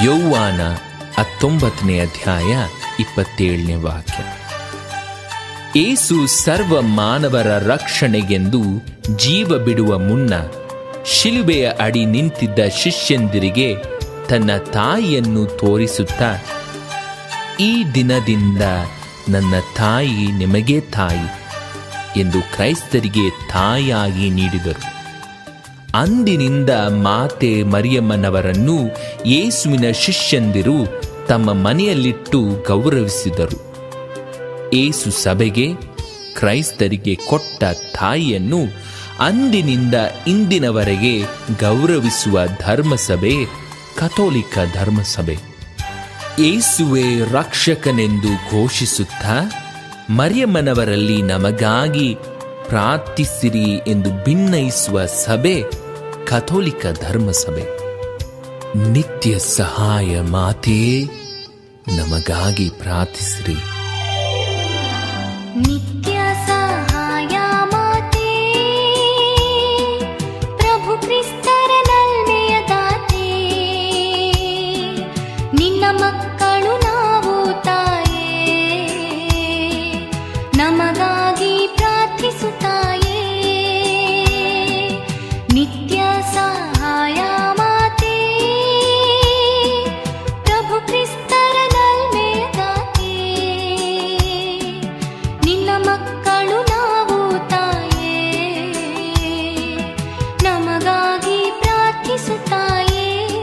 ಯೌವಾನ ಹತ್ತೊಂಬತ್ತನೇ ಅಧ್ಯಾಯ ಇಪ್ಪತ್ತೇಳನೇ ವಾಕ್ಯ ಏಸು ಸರ್ವ ಮಾನವರ ರಕ್ಷಣೆಗೆಂದು ಜೀವ ಬಿಡುವ ಮುನ್ನ ಶಿಲುಬೆಯ ಅಡಿ ನಿಂತಿದ್ದ ಶಿಷ್ಯಂದಿರಿಗೆ ತನ್ನ ತಾಯಿಯನ್ನು ತೋರಿಸುತ್ತಾ ಈ ದಿನದಿಂದ ನನ್ನ ತಾಯಿ ನಿಮಗೇ ತಾಯಿ ಎಂದು ಕ್ರೈಸ್ತರಿಗೆ ತಾಯಿಯಾಗಿ ನೀಡಿದರು ಅಂದಿನಿಂದ ಮಾತೆ ಮರಿಯಮ್ಮನವರನ್ನು ಯೇಸುವಿನ ಶಿಷ್ಯಂದಿರು ತಮ್ಮ ಮನೆಯಲ್ಲಿಟ್ಟು ಗೌರವಿಸಿದರು ಏಸು ಸಭೆಗೆ ಕ್ರೈಸ್ತರಿಗೆ ಕೊಟ್ಟ ತಾಯಿಯನ್ನು ಅಂದಿನಿಂದ ಇಂದಿನವರೆಗೆ ಗೌರವಿಸುವ ಧರ್ಮಸಭೆ ಕಥೋಲಿಕ ಧರ್ಮಸಭೆ ಏಸುವೆ ರಕ್ಷಕನೆಂದು ಘೋಷಿಸುತ್ತಾ ಮರಿಯಮ್ಮನವರಲ್ಲಿ ನಮಗಾಗಿ ಪ್ರಾರ್ಥಿಸಿರಿ ಎಂದು ಭಿನ್ನಯಿಸುವ ಸಭೆ ಕಥೋಲಿಕ ಧರ್ಮಸಭೆ ನಿತ್ಯ ಸಹಾಯ ಮಾತೇ ನಮಗಾಗಿ ಪ್ರಾರ್ಥಿಸಿರಿ ನಿತ್ಯ ಸಹಾಯ ಮಾತೆ ಪ್ರಭು ಕ್ರಿಸ್ತರ ನಲ್ಮೆಯ ದಾತೆ ನಿನ್ನ ಮಕ್ಕಳು ನಾವು ತಾಯೇ ನಮಗಾಗಿ ಪ್ರಾರ್ಥಿಸುತ್ತಾಯೇ ನಿತ್ಯ ಸಹಾಯ ಮಾತೆ ಪ್ರಭು ಕ್ರಿಸ್ತರ ನಲ್ಮೆಯ ದಾತೆ ನಿನ್ನ ಮಕ್ಕಳು ನಾವು ತಾಯೇ ನಮಗಾಗಿ ಪ್ರಾರ್ಥಿಸುತ್ತಾಯೇ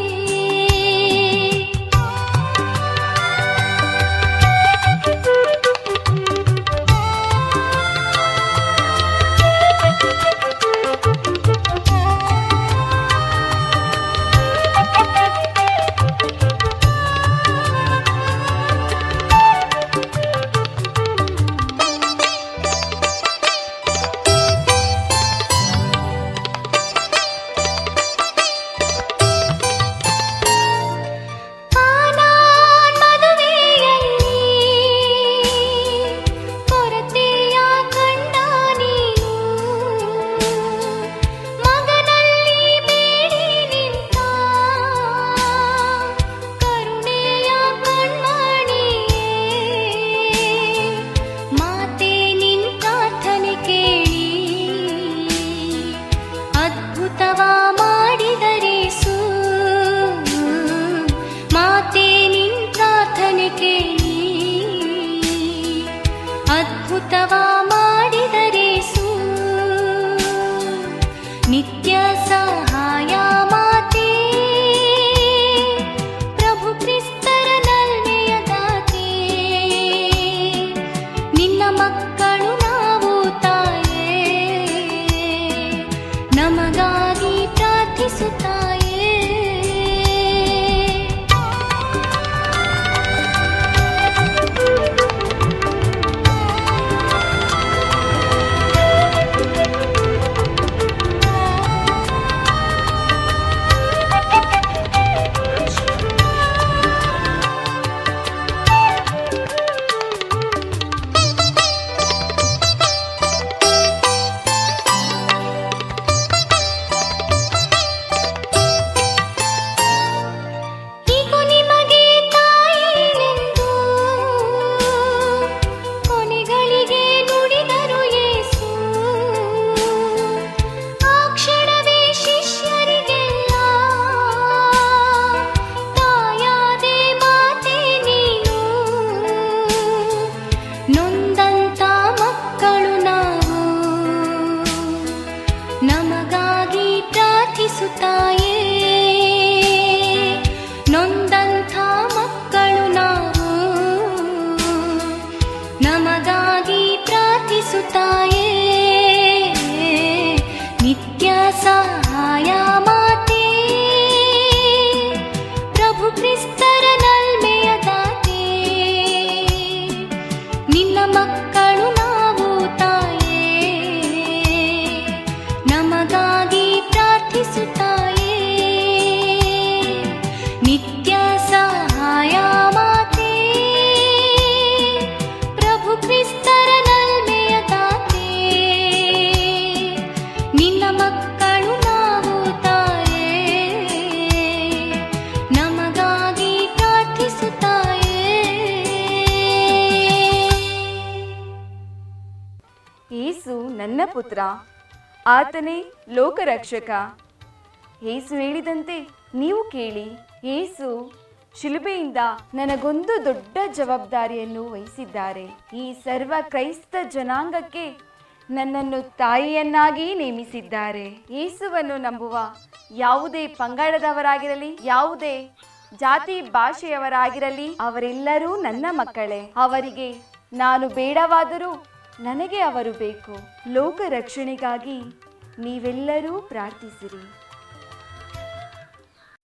ಕಾನಾನ್ ಮದುವೆಯಲ್ಲಿ ಕೊರತೆಯ ಕಂಡ ನೀನು ಮಗನಲ್ಲಿ ಬೇಡಿ ನಿಂತ ಕರುಣೆಯ ಕಣ್ಮಣಿಯೇ ಮಾತೆ ನಿನ್ ಪ್ರಾರ್ಥನೆ ಕೇಳಿ ಅದ್ಭುತವ ಮಾಡಿದರೇಸು ಮಾತೆ ನಿನ್ ಪ್ರಾರ್ಥನೆ ಕೇಳಿ ಅದ್ಭುತವ ಮಾಡಿದರೇಸು ನಿತ್ಯ ಸಹಾಯ ಮಾತೆ ಪ್ರಭು ಕ್ರಿಸ್ತರ ನಲ್ಮೆಯ ದಾತೆ ನಿನ್ನ ಮಕ್ಕಳು ನಾವು ತಾಯೇ ನಮಗಾಗಿ ಪ್ರಾರ್ಥಿಸುತ್ತಾಯೇ ನನ್ನ ಪುತ್ರ ಆತನೇ ಲೋಕರಕ್ಷಕ ಏಸು ಹೇಳಿದಂತೆ ನೀವು ಕೇಳಿ ಏಸು ಶಿಲುಬೆಯಿಂದ ನನಗೊಂದು ದೊಡ್ಡ ಜವಾಬ್ದಾರಿಯನ್ನು ವಹಿಸಿದ್ದಾರೆ ಈ ಸರ್ವ ಕ್ರೈಸ್ತ ಜನಾಂಗಕ್ಕೆ ನನ್ನನ್ನು ತಾಯಿಯನ್ನಾಗಿ ನೇಮಿಸಿದ್ದಾರೆ ಯೇಸುವನ್ನು ನಂಬುವ ಯಾವುದೇ ಪಂಗಡದವರಾಗಿರಲಿ ಯಾವುದೇ ಜಾತಿ ಭಾಷೆಯವರಾಗಿರಲಿ ಅವರೆಲ್ಲರೂ ನನ್ನ ಮಕ್ಕಳೇ ಅವರಿಗೆ ನಾನು ಬೇಡವಾದರೂ ನನಗೆ ಅವರು ಬೇಕು ಲೋಕ ರಕ್ಷಣೆಗಾಗಿ ನೀವೆಲ್ಲರೂ ಪ್ರಾರ್ಥಿಸಿರಿ